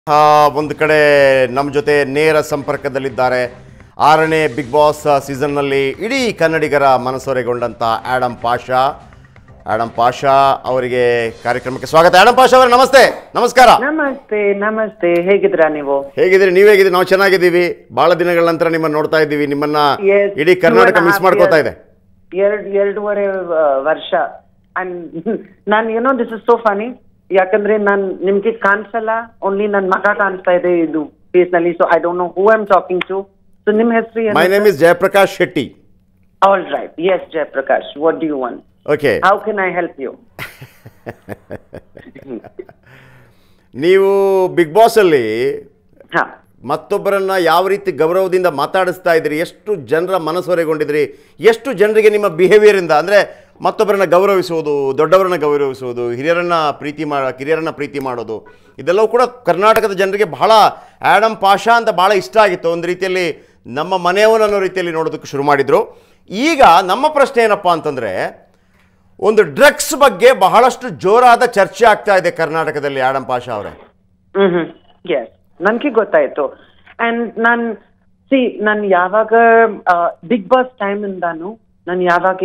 ಆ, ಒಂದು ಕಡೆ ನಮ್ಮ ಜೊತೆ ನೇರ ಸಂಪರ್ಕದಲ್ಲಿದ್ದಾರೆ ಆರನೇ ಬಿಗ್ ಬಾಸ್ ಸೀಸನ್ನಲ್ಲಿ ಇಡೀ ಕನ್ನಡಿಗರ ಮನಸೊರೆಗೊಂಡಂಥ ಆಡಮ್ ಪಾಷಾ ಆಡಮ್ ಪಾಷಾ ಅವರಿಗೆ ಕಾರ್ಯಕ್ರಮಕ್ಕೆ ಸ್ವಾಗತ ಆಡಮ್ ಪಾಷಾ ಅವರೇ ನಮಸ್ತೆ ನಮಸ್ಕಾರ ನಮಸ್ತೆ ನಮಸ್ತೆ ಹೇಗಿದ್ರಾ ನೀವು ಹೇಗಿದ್ದೀರಿ ನೀವ್ ಹೇಗಿದ್ದೀರಿ ನಾವು ಚೆನ್ನಾಗಿದ್ದೀವಿ ಬಹಳ ದಿನಗಳ ನಂತರ ನಿಮ್ಮನ್ನ ನೋಡ್ತಾ ಇದ್ದೀವಿ ನಿಮ್ಮನ್ನ Yes, ಇಡೀ Karnataka two and a miss half ಮಾಡ್ಕೋತಾ years. ಇದೆ ಎರಡ್ ಎರಡೂವರೆ ಆ, ವರ್ಷ ನಾನು ಏನೋ ದಿಸ್ ಇಸ್ ಸೋ ಫನಿ ಯಾಕಂದ್ರೆ ನಾನ್ ನಿಮ್ಗೆ ಕಾಣಿಸಲ್ಲ ಓನ್ಲಿ ನನ್ ಮಗ ಕಾಣಿಸ್ತಾ ಇದೆ ಇದು ಫೇಸ್ ನಲ್ಲಿ so I don't know who I'm talking to so ನಿಮ್ ಹೆಸರು my name is Jayaprakash Shetty all right yes Jayaprakash what do you want okay how can I help you ನೀವು ಬಿಗ್ ಬಾಸ್ ಅಲ್ಲಿ ಹಾ ಮತ್ತೊಬ್ಬರನ್ನ ಯಾವ ರೀತಿ ಗೌರವದಿಂದ ಮಾತಾಡಿಸ್ತಾ ಇದ್ರಿ ಎಷ್ಟು ಜನರ ಮನಸೊರೆಗೊಂಡಿದ್ರಿ ಎಷ್ಟು ಜನರಿಗೆ ನಿಮ್ಮ ಬಿಹೇವಿಯರಿಂದ ಅಂದರೆ ಮತ್ತೊಬ್ಬರನ್ನ ಗೌರವಿಸುವುದು ದೊಡ್ಡವರನ್ನ ಗೌರವಿಸುವುದು ಹಿರಿಯರನ್ನ ಪ್ರೀತಿ ಮಾಡ ಕಿರಿಯರನ್ನ ಪ್ರೀತಿ ಮಾಡೋದು ಇದೆಲ್ಲವೂ ಕೂಡ ಕರ್ನಾಟಕದ ಜನರಿಗೆ ಬಹಳ ಆ್ಯಡಮ್ ಪಾಷಾ ಅಂತ ಭಾಳ ಇಷ್ಟ ಆಗಿತ್ತು ಒಂದು ರೀತಿಯಲ್ಲಿ ನಮ್ಮ ಮನೆಯವನು ಅನ್ನೋ ರೀತಿಯಲ್ಲಿ ನೋಡೋದಕ್ಕೆ ಶುರು ಮಾಡಿದರು ಈಗ ನಮ್ಮ ಪ್ರಶ್ನೆ ಏನಪ್ಪ ಅಂತಂದರೆ ಒಂದು ಡ್ರಗ್ಸ್ ಬಗ್ಗೆ ಬಹಳಷ್ಟು ಜೋರಾದ ಚರ್ಚೆ ಆಗ್ತಾ ಇದೆ ಕರ್ನಾಟಕದಲ್ಲಿ ಆ್ಯಡಮ್ ಪಾಷಾ ಅವರೇ ಹ್ಮ್ ಎಸ್ ನನ್ಗೆ ಗೊತ್ತಾಯ್ತು ಅಂಡ್ ನಾನ್ ಸಿ ನಾನ್ ಯಾವಾಗ ಬಿಗ್ ಬಾಸ್ ಟೈಮ್ ಇಂದಾನು ನಾನು ಯಾವಾಗ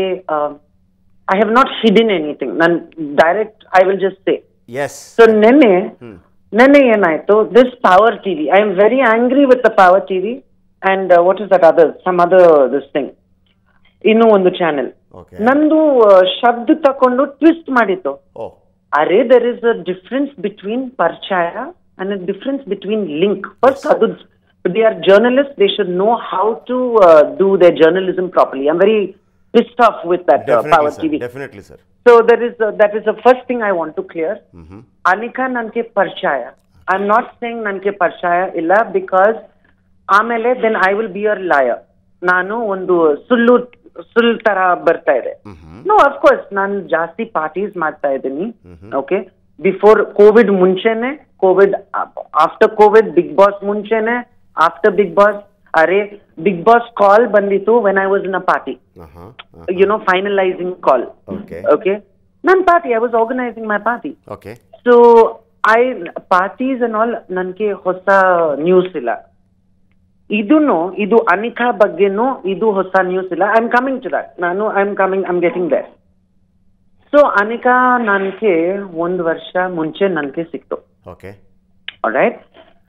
I have not hidden anything ನನ್ direct I will just say yes so ನೆನ್ನೆ ನೆನ್ನೆ ಏನಾಯ್ತು this power TV I am very angry with the power TV and what is that other some other this thing ಇನ್ನೂ ಒಂದು channel okay ನಂದು ಆ, ಶಬ್ದ ತಕೊಂಡು ಟ್ವಿಸ್ಟ್ ಮಾಡಿತ್ತು oh are there is a difference between ಪರಿಚಯ and a difference between link first ಅದು they are journalist they should know how to do the journalism properly I very pissed off with that uh, definitely power sir TV. Definitely sir So there is uh, that is the first thing I want to clear. Anika nanke parchaya. I'm not saying nanke parchaya illa because ಆಮೇಲೆ then I will be your lawyer ನಾನು ಒಂದು ಸುಳ್ಳು ಸುಳ್ಳು ತರ ಬರ್ತಾ ಇದೆ no of course ನಾನು ಜಾಸ್ತಿ ಪಾರ್ಟೀಸ್ ಮಾಡ್ತಾ ಇದ್ದೀನಿ ಓಕೆ ಬಿಫೋರ್ ಕೋವಿಡ್ ಮುಂಚೆನೆ covid after covid big boss ಮುಂಚೆನೆ ಆಫ್ಟರ್ ಬಿಗ್ ಬಾಸ್ ಅರೆ ಬಿಗ್ ಬಾಸ್ ಕಾಲ್ ಬಂದಿತ್ತು when I was in a party ಹಾಂ you know, finalizing call. Okay. Okay. None party. I was organizing my party. Okay So I parties and all ನನಗೆ ಹೊಸ news ಇಲ್ಲ ಇದನ್ನು ಇದು ಅನಿಕಾ ಬಗ್ಗೆನೂ ಇದು ಹೊಸ ನ್ಯೂಸ್ ಇಲ್ಲ I am coming to that ನಾನು I am coming I am getting there so Anika ನನಗೆ ಒಂದು ವರ್ಷ ಮುಂಚೆ ನನಗೆ ಸಿಕ್ತು ಓಕೆ ರೈಟ್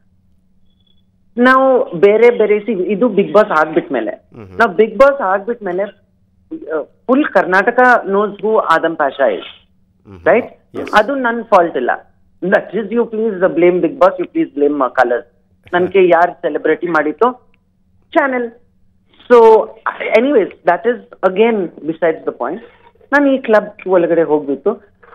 ನಾವು ಬೇರೆ ಬೇರೆ ಸಿ ಇದು ಬಿಗ್ ಬಾಸ್ ಆಗ್ಬಿಟ್ಮೇಲೆ ನಾವು ಬಿಗ್ ಬಾಸ್ ಆಗ್ಬಿಟ್ಮೇಲೆ full Karnataka knows who Adam Pasha is right ಅದು ನನ್ ಫಾಲ್ಟ್ ಇಲ್ಲ that is you please blame big boss you please blame Colors ನನ್ಗೆ ಯಾರು ಸೆಲೆಬ್ರಿಟಿ ಮಾಡಿತ್ತು channel so anyways that is again besides the point ನಾನು ಈ ಕ್ಲಬ್ ಒಳಗಡೆ ಹೋಗ್ಬಿಟ್ಟು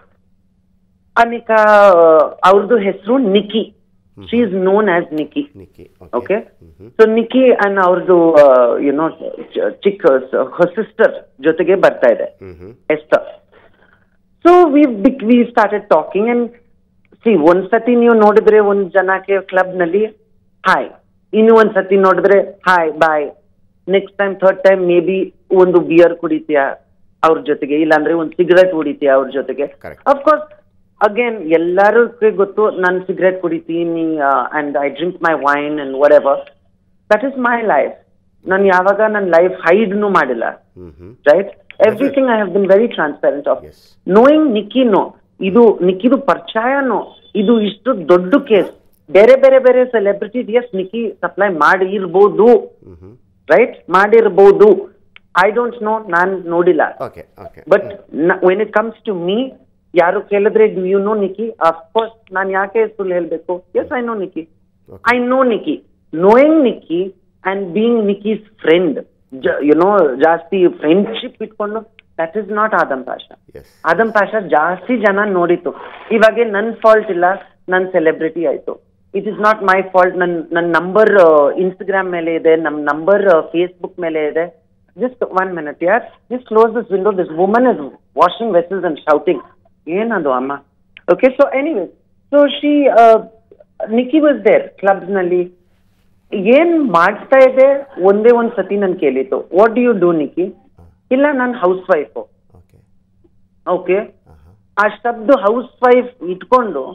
ಅನಿಕಾ ಅವ್ರದ್ದು ಹೆಸರು Nikki she is known as Nikki Nikki okay so Nikki and ಅವ್ರದ್ದು ಯುನೋ ಚಿಕ್ಕ ಸಿಸ್ಟರ್ ಜೊತೆಗೆ ಬರ್ತಾ ಇದೆ ester so we we started talking and see ಒಂದ್ಸತಿ ನೀವು ನೋಡಿದ್ರೆ ಒಂದ್ ಜನಕ್ಕೆ ಕ್ಲಬ್ ನಲ್ಲಿ ಹಾಯ್ ಇನ್ನು ಒಂದ್ಸತಿ ನೋಡಿದ್ರೆ hi bye next time third time maybe ಒಂದು ಬಿಯರ್ ಕುಡಿತೀಯಾ ಅವ್ರ ಜೊತೆಗೆ ಇಲ್ಲಾಂದ್ರೆ ಒಂದು ಸಿಗರೆಟ್ ಕುಡಿತೀಯಾ ಅವ್ರ ಜೊತೆಗೆ Correct. ಅಫ್ಕೋರ್ಸ್ ಅಗೇನ್ ಎಲ್ಲರೂ ಗೊತ್ತು ನಾನು ಸಿಗರೆಟ್ ಕುಡಿತೀನಿ and I drink my wine and whatever that is my life ನಾನು ಯಾವಾಗ ನನ್ನ ಲೈಫ್ ಹೈಡ್ನು ಮಾಡಿಲ್ಲ right everything I have been very transparent of Yes. Knowing ನಿಕ್ಕಿನೋ ಇದು ನಿಕ್ಕಿದು ಪರಿಚಯನೋ ಇದು ಇಷ್ಟು ದೊಡ್ಡ ಕೇಸ್ ಬೇರೆ ಬೇರೆ ಬೇರೆ ಸೆಲೆಬ್ರಿಟೀಸ್ ಎಸ್ ನಿಕ್ಕಿ ಸಪ್ಲೈ ಮಾಡಿ ಇರ್ಬೋದು ರೈಟ್ ಮಾಡಿರ್ಬೋದು ಐ ಡೋಂಟ್ ನೋ ನಾನ್ ನೋಡಿಲ್ಲ okay okay but when it comes to me ಯಾರು ಕೇಳಿದ್ರೆ do you know Nikki of course ನಾನು ಯಾಕೆ ಸುಳ್ಳು ಹೇಳ್ಬೇಕು yes I know Nikki I know Nikki knowing Nikki and being Nikki's friend no ಜಾಸ್ತಿ ಫ್ರೆಂಡ್ಶಿಪ್ ಇಟ್ಕೊಂಡು that is not Adam Pasha yes Adam Pasha ಜಾಸ್ತಿ ಜನ ನೋಡಿತ್ತು ಇವಾಗ ನನ್ ಫಾಲ್ಟ್ ಇಲ್ಲ ನನ್ ಸೆಲೆಬ್ರಿಟಿ ಆಯ್ತು it is not my fault ನನ್ ನನ್ನ ನಂಬರ್ ಇನ್ಸ್ಟಾಗ್ರಾಮ್ ಮೇಲೆ ಇದೆ ನಮ್ ನಂಬರ್ ಫೇಸ್ಬುಕ್ ಮೇಲೆ ಇದೆ ಜಸ್ಟ್ ಒನ್ ಮಿನಿಟ್ ಯಾರ್ just close this window this woman is washing vessels and shouting ಏನದು ಅಮ್ಮ okay so anyway so she Nikki was there clubs ನಲ್ಲಿ ಏನ್ ಮಾಡ್ತಾ ಇದೆ ಒಂದೇ ಒಂದ್ ಸತಿ ನನ್ ಕೇಳಿತ್ತು what do you do Nikki ಇಲ್ಲ ನಾನು ಹೌಸ್ ವೈಫು ಓಕೆ ಓಕೆ ಆ ಶಬ್ದ ಹೌಸ್ ವೈಫ್ ಇಟ್ಕೊಂಡು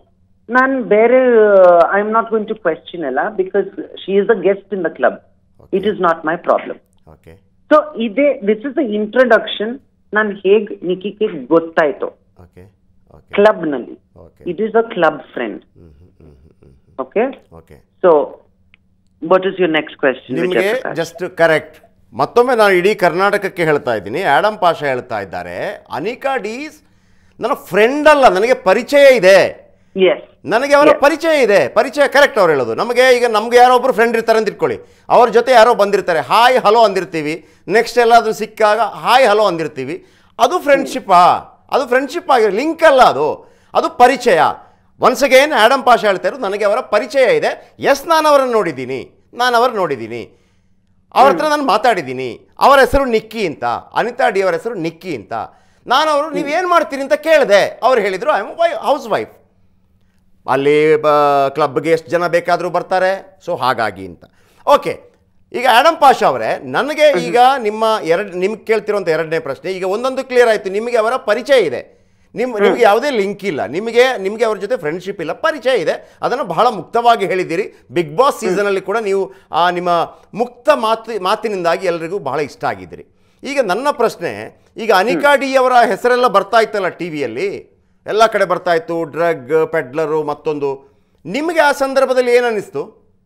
ನಾನು ಬೇರೆ I am not going to question ಅಲ್ಲ because she is the guest in the club it is not my problem okay so ಇದೇ this is the introduction ನಾನು ಹೇಗ್ ನಿಕಿಗೆ ಗೊತ್ತಾಯ್ತು ಓಕೆ ಓಕೆ ಕ್ಲಬ್ ನಲ್ಲಿ okay it is a club friend hmm hmm hmm hmm hmm okay okay so what is your next question ನಿಮಗೆ just correct ಮತ್ತೊಮ್ಮೆ ನಾನು ಇಡೀ ಕರ್ನಾಟಕಕ್ಕೆ ಹೇಳ್ತಾ ಇದ್ದೀನಿ ಆಡಮ್ ಪಾಷಾ ಹೇಳ್ತಾ ಇದ್ದಾರೆ ಅನಿಕಾ ಡೀಸ್ ನನ್ನ ಫ್ರೆಂಡ್ ಅಲ್ಲ ನನಗೆ ಪರಿಚಯ ಇದೆ ಎಸ್ ನನಗೆ ಅವರ Yes. ಪರಿಚಯ ಇದೆ ಪರಿಚಯ ಕರೆಕ್ಟ್ ಅವ್ರು ಹೇಳೋದು ನಮಗೆ ಈಗ ನಮ್ಗೆ ಯಾರೋ ಒಬ್ರು ಫ್ರೆಂಡ್ ಇರ್ತಾರೆ ಅಂತ ಇಟ್ಕೊಳ್ಳಿ ಅವ್ರ ಜೊತೆ ಯಾರೋ ಬಂದಿರ್ತಾರೆ ಹಾಯ್ ಹಲೋ ಅಂದಿರ್ತೀವಿ ನೆಕ್ಸ್ಟ್ ಎಲ್ಲಾದರೂ ಸಿಕ್ಕಾಗ ಹಾಯ್ ಹಲೋ ಅಂದಿರ್ತೀವಿ ಅದು ಫ್ರೆಂಡ್ಶಿಪ್ಪಾ ಅದು ಫ್ರೆಂಡ್ಶಿಪ್ ಆಗಿ ಲಿಂಕ್ ಅಲ್ಲ ಅದು ಅದು ಪರಿಚಯ ಒನ್ಸ್ ಅಗೇನ್ ಆಡಮ್ ಪಾಷಾ ಹೇಳ್ತಾ ಇರೋದು ನನಗೆ ಅವರ ಪರಿಚಯ ಇದೆ ಎಸ್ ನಾನು ಅವರನ್ನು ನೋಡಿದ್ದೀನಿ ನಾನು ಅವ್ರು ನೋಡಿದ್ದೀನಿ ಅವ್ರ ಹತ್ರ ನಾನು ಮಾತಾಡಿದ್ದೀನಿ ಅವರ ಹೆಸರು ನಿಕ್ಕಿ ಅಂತ ಅನಿತಾ ಡಿ ಅವರ ಹೆಸರು ನಿಕ್ಕಿ ಅಂತ ನಾನು ಅವರು ನೀವೇನು ಮಾಡ್ತೀರಿ ಅಂತ ಕೇಳಿದೆ ಅವ್ರು ಹೇಳಿದರು I am why house wife ಅಲ್ಲಿ ಬ ಕ್ಲಬ್ಗೆ ಎಷ್ಟು ಜನ ಬೇಕಾದರೂ ಬರ್ತಾರೆ ಸೊ ಹಾಗಾಗಿ ಅಂತ ಓಕೆ ಈಗ ಆಡಮ್ ಪಾಷಾ ಅವರೇ ನನಗೆ ಈಗ ನಿಮ್ಮ ಎರಡು ನಿಮ್ಗೆ ಕೇಳ್ತಿರೋಂಥ ಎರಡನೇ ಪ್ರಶ್ನೆ ಈಗ ಒಂದೊಂದು ಕ್ಲಿಯರ್ ಆಯಿತು ನಿಮಗೆ ಅವರ ಪರಿಚಯ ಇದೆ ನಿಮ್ಮ ನಿಮಗೆ ಯಾವುದೇ ಲಿಂಕ್ ಇಲ್ಲ ನಿಮಗೆ ನಿಮಗೆ ಅವ್ರ ಜೊತೆ ಫ್ರೆಂಡ್ಶಿಪ್ ಇಲ್ಲ ಪರಿಚಯ ಇದೆ ಅದನ್ನು ಬಹಳ ಮುಕ್ತವಾಗಿ ಹೇಳಿದ್ದೀರಿ ಬಿಗ್ ಬಾಸ್ ಸೀಸನಲ್ಲಿ ಕೂಡ ನೀವು ಆ ನಿಮ್ಮ ಮುಕ್ತ ಮಾತು ಮಾತಿನಿಂದಾಗಿ ಎಲ್ಲರಿಗೂ ಬಹಳ ಇಷ್ಟ ಆಗಿದ್ದೀರಿ ಈಗ ನನ್ನ ಪ್ರಶ್ನೆ ಈಗ ಅನಿಕಾ ಡಿ ಅವರ ಹೆಸರೆಲ್ಲ ಬರ್ತಾ ಇತ್ತಲ್ಲ ಟಿ ವಿಯಲ್ಲಿ ಎಲ್ಲ ಕಡೆ ಬರ್ತಾ ಇತ್ತು ಡ್ರಗ್ ಪೆಡ್ಲರು ಮತ್ತೊಂದು ನಿಮಗೆ ಆ ಸಂದರ್ಭದಲ್ಲಿ ಏನು ಅನ್ನಿಸ್ತು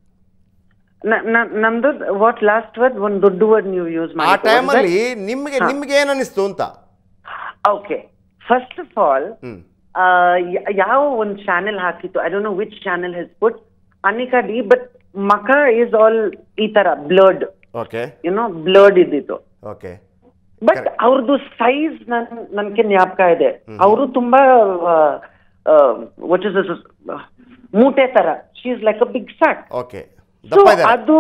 ನಮ್ದು ವಾಟ್ ಲಾಸ್ಟ್ ವರ್ಡ್ ಒಂದು ದೊಡ್ಡ ವರ್ಡ್ ನೀವು ಯೂಸ್ ಆ ಟೈಮಲ್ಲಿ ನಿಮಗೆ ನಿಮ್ಗೆ ಏನು ಅನ್ನಿಸ್ತು ಅಂತ okay first of all hmm ಯಾವ ಒಂದು ಚಾನೆಲ್ ಹಾಕಿತ್ತು I don't know which channel has put Anika D but ಮಕ ಇಸ್ ಆಲ್ ಈ ತರ ಬ್ಲಡ್ ಓಕೆ ಯುನೋ ಬ್ಲಡ್ ಇದ್ದಿತ್ತು ಓಕೆ ಬಟ್ Correct. ಅವ್ರದ್ದು ಸೈಜ್ ನನ್ ನನ್ಗೆ ಜ್ಞಾಪಕ ಇದೆ ಅವರು ತುಂಬಾ ವಾಟ್ ಇಸ್ ಮೂಟೆ ತರ she is like a big fat okay so ದಪ್ಪ ಇದ್ದಾರೆ ಅದು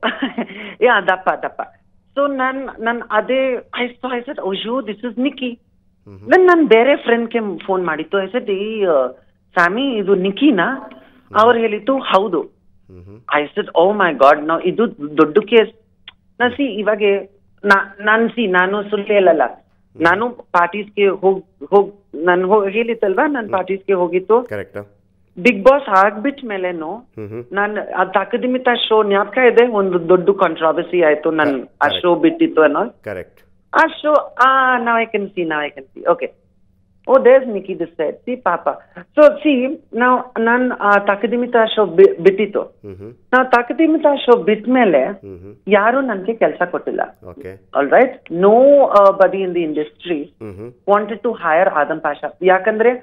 ಯಾ ದಪ್ಪ ದಪ್ಪ ಸೊ ನನ್ ನನ್ ಅದೇ ಐ ಸೊ ಐ ಸೆಡ್ ಅಯ್ಯೋ ದಿಸ್ ಇಸ್ ನಿಕ್ಕಿ ದೆನ್ ನನ್ ಬೇರೆ ಫ್ರೆಂಡ್ಗೆ ಫೋನ್ ಮಾಡಿತ್ತು ಐ ಸೆಡ್ ಈ ಸ್ವಾಮಿ ಇದು ನಿಕಿನಾ ಅವ್ರು ಹೇಳಿತ್ತು ಹೌದು hmm hmm I said oh my god ನಾವು ಇದು ದೊಡ್ಡ ಕೇಸ್ ನಾ ಸಿ ಇವಾಗ ನಾ- ನಾನ್ ಸಿ ನಾನು ಸುಳ್ಳು ಹೇಳಲ್ಲ ನಾನು ಪಾರ್ಟೀಸ್ಗೆ ಹೋಗ್ ಹೋಗ್ ನಾನು ಹೋ- ಹೇಳಿತ್ತಲ್ವಾ ನಾನು ಪಾರ್ಟೀಸ್ಗೆ ಹೋಗಿತ್ತು ಕರೆಕ್ಟ್ ಬಿಗ್ ಬಾಸ್ ಆಗ್ಬಿಟ್ ಮೇಲೇನು ಹ್ಮ್ ಹ್ಮ್ ನಾನು ಆ ತಕದಿಮಿತ ಶೋ ಜ್ಞಾಪಕ ಇದೆ ಒಂದು ದೊಡ್ಡ ಕಾಂಟ್ರಾವರ್ಸಿ ಆಯ್ತು ನನ್ ಆ Correct. ಶೋ ಬಿಟ್ಟಿತ್ತು ಅನ್ನೋ ಕರೆಕ್ಟ್ ಆ ಶೋ ಆ ನಾವ್ ಐ ಕ್ಯಾನ್ ಸಿ ನಾವ್ I can see okay oh does Nikki this side see ಪಾಪ ಸೊ ಸಿ ನಾವು ನಾನ್ ಆ ತಕದಿಮಿತ ಶೋ ಬಿಟ್ಟಿತ್ತು ಹ್ಮ್ ಹ್ಮ್ ನಾವು ತಕದಿಮಿತ ಶೋ ಬಿಟ್ಮೇಲೆ ಹ್ಮ್ ಹ್ಮ್ ಯಾರು ನನ್ಗೆ ಕೆಲಸ ಕೊಟ್ಟಿಲ್ಲ okay all right nobody in the industry hmm hmm wanted to hire Adam Pasha ಯಾಕಂದ್ರೆ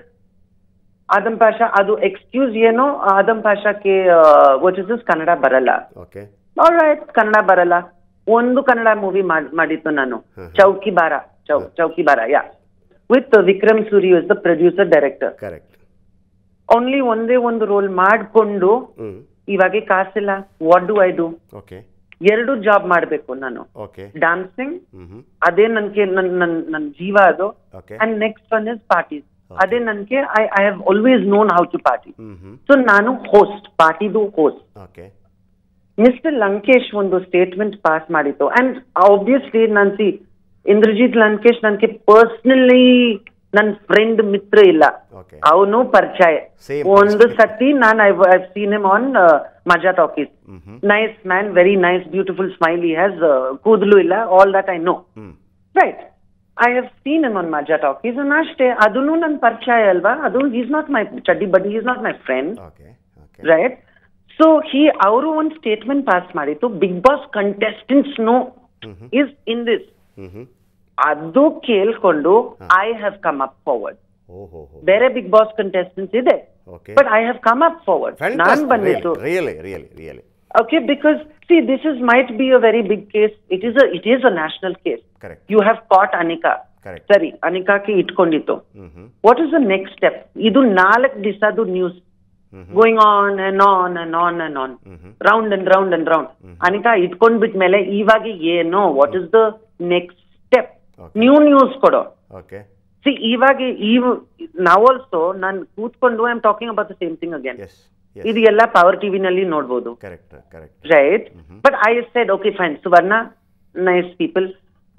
ಆದಮ್ ಪಾಷಾ ಅದು ಎಕ್ಸ್ಕ್ಯೂಸ್ ಏನೋ ಆದಮ್ ಪಾಷಾಕ್ಕೆ ವಾಟ್ ಇಸ್ ದಿಸ್ ಕನ್ನಡ ಬರಲ್ಲ ಓಕೆ ಆಲ್ ರೈಟ್ ಕನ್ನಡ ಬರಲ್ಲ ಒಂದು ಕನ್ನಡ ಮೂವಿ ಮಾಡಿತ್ತು ನಾನು ಹ್ಮ್. ಚೌಕಿ ಬಾರ ಚೌ ಚೌಕಿ ಬಾರ yeah with Vikram Suri is the producer director correct only ಒಂದೇ ಒಂದು ರೋಲ್ ಮಾಡ್ಕೊಂಡು ಹ್ಮ್ ಇವಾಗ ಕಾಸಿಲ್ಲ what do I do okay ಎರಡು ಜಾಬ್ ಮಾಡ್ಬೇಕು ನಾನು ಓಕೆ ಡಾನ್ಸಿಂಗ್ ಹ್ಮ್ ಹ್ಮ್ ಅದೇ ನನ್ಗೆ ನನ್ ನನ್ ನನ್ ಜೀವ ಅದು okay and next one is parties ಅದೇ ನನ್ಗೆ I I have always known how to party hmm hmm so ನಾನು ಹೋಸ್ಟ್ ಪಾರ್ಟಿದು ಹೋಸ್ಟ್ ಓಕೆ ಮಿಸ್ಟರ್ ಲಂಕೇಶ್ ಒಂದು ಸ್ಟೇಟ್ಮೆಂಟ್ ಪಾಸ್ ಮಾಡಿತ್ತು ಅಂಡ್ ಆಬ್ವಿಯಸ್ಲಿ ನಾನ್ ಸಿ ಇಂದ್ರಜಿತ್ ಲಂಕೇಶ್ ನನ್ಗೆ ಪರ್ಸನಲಿ ನನ್ ಫ್ರೆಂಡ್ ಮಿತ್ರ ಇಲ್ಲ ಓಕೆ ಅವನು ಪರಿಚಯ Same ಒಂದು person. ಸತಿ ನಾನು I seen him on Majaa Talkies hmm hmm nice man very nice beautiful smile he has ಕೂದಲು ಇಲ್ಲ all that I know hmm right I have seen him on Majaa Talkies ಅಷ್ಟೇ ಅದನ್ನು ನನ್ ಪರಿಚಯ ಅಲ್ವಾ ಅದು ಈಸ್ ನಾಟ್ ಮೈ ಚಡ್ಡಿ but is not my friend okay okay right so he ಅವರು ಒಂದು ಸ್ಟೇಟ್ಮೆಂಟ್ ಪಾಸ್ ಮಾಡಿತ್ತು big boss contestants no hmm hmm is in this hmm hmm ಅದು ಕೇಳ್ಕೊಂಡು I have come up forward oh ho ho ಬೇರೆ big boss contestants ಇದೆ okay but I have come up forward ನಾನ್ ಬಂದಿತ್ತು really really really okay because see this is might be a very big case it is it is a national case correct you have caught Anika correct ಸರಿ ಅನಿಕಾಕ್ಕೆ ಇಟ್ಕೊಂಡಿತ್ತು hmm hmm what is the next step ಇದು ನಾಲ್ಕು ದಿವಸದು news hmm going on and on and on and on hmm hmm round and round and round Anika ಇಟ್ಕೊಂಡ್ಬಿಟ್ಮೇಲೆ ಇವಾಗ ಏನು what is the next step Okay. New news ಕೊಡೋ okay see ಇವಾಗ ಈ ನಾವ್ ಆಲ್ಸೋ ನಾನು ಕೂತ್ಕೊಂಡು I am talking about the same thing again S yes ಇದು ಎಲ್ಲ ಪವರ್ ಟಿವಿನಲ್ಲಿ ನೋಡ್ಬೋದು correct correct right but I said okay fine Suvarna nice people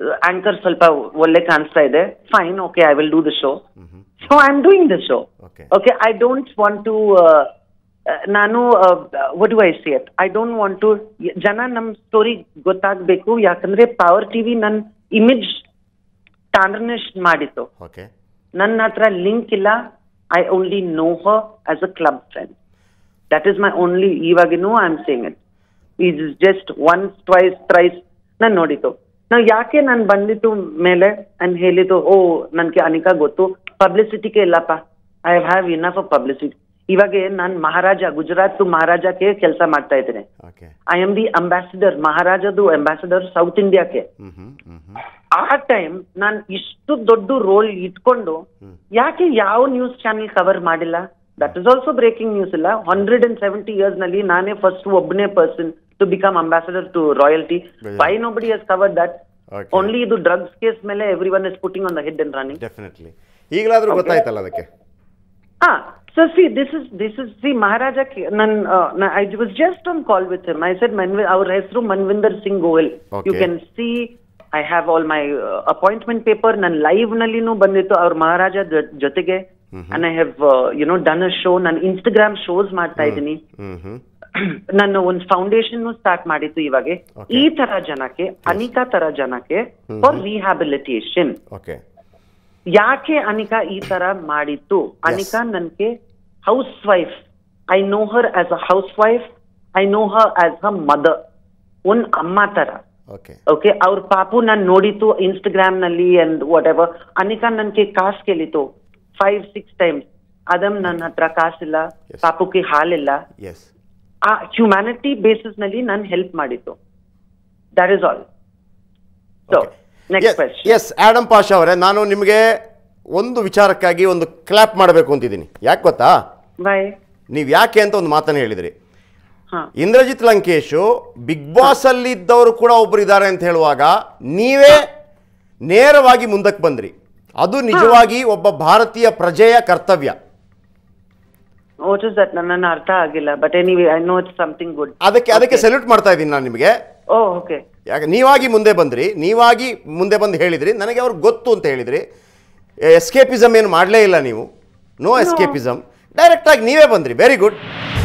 anchor ಸ್ವಲ್ಪ ಒಳ್ಳೆ ಕಾಣಿಸ್ತಾ ಇದೆ fine okay I will do the show so I am doing the show Okay. Okay I don't want to ನಾನು what do I see it I don't want to ಜನ ನಮ್ಮ story ಗೊತ್ತಾಗಬೇಕು ಯಾಕಂದ್ರೆ power TV ನನ್ನ image tarnish ಮಾಡಿತ್ತು okay ನನ್ನ ಹತ್ರ link ಇಲ್ಲ I only no he as a club friend that is my only ಇವಾಗಿನೂ I am saying it is just once twice thrice ನಾನು ನೋಡಿದ್ದು ನಾವು ಯಾಕೆ ನಾನು ಬಂದಿದ್ದು ಮೇಲೆ ಅಂಡ್ ಹೇಳಿದ್ದು ಓ ನನಗೆ ಅನಿಕಾ ಗೊತ್ತು ಪಬ್ಲಿಸಿಟಿಗೆ ಇಲ್ಲಪ್ಪ I have enough of publicity ಇವಾಗ ನಾನು ಮಹಾರಾಜ ಗುಜರಾತ್ ಮಹಾರಾಜಕ್ಕೆ ಕೆಲಸ ಮಾಡ್ತಾ ಇದ್ದೇನೆ okay I am the ambassador ಮಹಾರಾಜದು ಅಂಬಾಸಿಡರ್ ಸೌತ್ ಇಂಡಿಯಾಕ್ಕೆ ಹ್ಮ್ ಹ್ಮ್ ಹ್ಮ್ ಹ್ಮ್ ಆ ಟೈಮ್ ನಾನು ಇಷ್ಟು ದೊಡ್ಡ ರೋಲ್ ಇಟ್ಕೊಂಡು ಯಾಕೆ ಯಾವ ನ್ಯೂಸ್ ಚಾನೆಲ್ ಕವರ್ ಮಾಡಿಲ್ಲ that is also breaking news ಇಲ್ಲ ಹಂಡ್ರೆಡ್ ಅಂಡ್ ಸೆವೆಂಟಿ ಇಯರ್ಸ್ ನಲ್ಲಿ ನಾನೇ ಫಸ್ಟ್ ಒಬ್ಬನೇ person to become ambassador to royalty why nobody has cover that Okay. Only ಇದು ಡ್ರಗ್ಸ್ ಕೇಸ್ ಮೇಲೆ everyone is putting on the head and running definitely ಈಗಲಾದ್ರೂ ಗೊತ್ತಾಯ್ತಲ್ಲ ಅದಕ್ಕೆ Ah, so see, this is this is see Maharaja. K- Nan, uh, na- I was just on call with him. I said, Manvi, our ಹೆಸರು Manvinder Singh Goel. You Okay. can see. I have all my uh, appointment paper. ನನ್ನ live ನಲ್ಲಿನೂ ಬಂದಿತ್ತು ಅವ್ರ ಮಹಾರಾಜ ಜೊ- ಜೊತೆಗೆ and I have you know done a show ನಾನು Instagram shows ಮಾಡ್ತಾ ಇದ್ದೀನಿ ಹ್ಮ್ ಹ್ಮ್ ನನ್ನ ಒಂದು ಫೌಂಡೇಶನ್ ಸ್ಟಾರ್ಟ್ ಮಾಡಿತ್ತು ಇವಾಗ Okay. ಈ ತರ ಜನಕ್ಕೆ ಅನಿಕಾ ತರ ಜನಕ್ಕೆ ಫಾರ್ ರಿಹ್ಯಾಬಿಲಿಟೇಷನ್ ಓಕೆ ಯಾಕೆ ಅನಿಕಾ ಈ ತರ ಮಾಡಿತ್ತು ಅನಿಕಾ ನನ್ಗೆ housewife I know her as a housewife I know her as a mother ಒಂದ್ ಅಮ್ಮ ತರ ಓಕೆ ಓಕೆ ಅವ್ರ ಪಾಪು ನಾನು ನೋಡಿತ್ತು ಇನ್ಸ್ಟಾಗ್ರಾಮ್ ನಲ್ಲಿ ಅಂಡ್ ವಾಟ್ ಎವರ್ ಅನಿಕಾ ನನ್ಗೆ ಕಾಸ್ ಕೇಳಿತ್ತು ಫೈವ್ ಸಿಕ್ಸ್ ಟೈಮ್ಸ್ ಅದಮ್ ನನ್ನ ಹತ್ರ ಕಾಸಿಲ್ಲ Yes. ಪಾಪುಗೆ ಹಾಲಿಲ್ಲ ಎಸ್ ಆ ಹ್ಯುಮ್ಯಾನಿಟಿ ಬೇಸಿಸ್ ನಲ್ಲಿ ನಾನು ಹೆಲ್ಪ್ ಮಾಡಿತ್ತು that is all so next question yes Adam Pasha ಅವರೇ ನಾನು ನಿಮಗೆ ಒಂದು ವಿಚಾರಕ್ಕಾಗಿ ಒಂದು ಕ್ಲಾಪ್ ಮಾಡಬೇಕು ಅಂತಿದ್ದೀನಿ ಯಾಕೆ ಗೊತ್ತಾ ಬಾಯ್ ನೀವು ಯಾಕೆ ಅಂತ ಒಂದು ಮಾತನ್ನು ಹೇಳಿದ್ರಿ ಹಾ ಇಂದ್ರಜಿತ್ ಲಂಕೇಶು ಬಿಗ್ ಬಾಸ್ ಅಲ್ಲಿ ಇದ್ದವರು ಕೂಡ ಒಬ್ರು ಇದ್ದಾರೆ ಅಂತ ಹೇಳುವಾಗ ನೀವೇ ನೇರವಾಗಿ ಮುಂದಕ್ಕೆ ಬಂದ್ರಿ ಅದು ನಿಜವಾಗಿ ಒಬ್ಬ ಭಾರತೀಯ ಪ್ರಜೆಯ ಕರ್ತವ್ಯ ವಾಟ್ ಇಸ್ ದಟ್ ನನ್ನ ಅರ್ಥ ಆಗಿಲ್ಲ but anyway I know it's something good ಅದಕ್ಕೆ ಅದಕ್ಕೆ ಸೆಲ್ಯೂಟ್ ಮಾಡ್ತಾ ಇದ್ದೀನಿ ನಾನು ನಿಮಗೆ ಓ ಓಕೆ ಯಾಕೆ ನೀವಾಗಿ ಮುಂದೆ ಬಂದ್ರಿ ನೀವಾಗಿ ಮುಂದೆ ಬಂದು ಹೇಳಿದ್ರಿ ನನಗೆ ಅವ್ರಿಗೆ ಗೊತ್ತು ಅಂತ ಹೇಳಿದ್ರಿ ಎಸ್ಕೇಪಿಸಮ್ ಏನು ಮಾಡಲೇ ಇಲ್ಲ ನೀವು ನೋ ಎಸ್ಕೇಪಿಸಮ್ ಡೈರೆಕ್ಟಾಗಿ ನೀವೇ ಬಂದ್ರಿ ವೆರಿ ಗುಡ್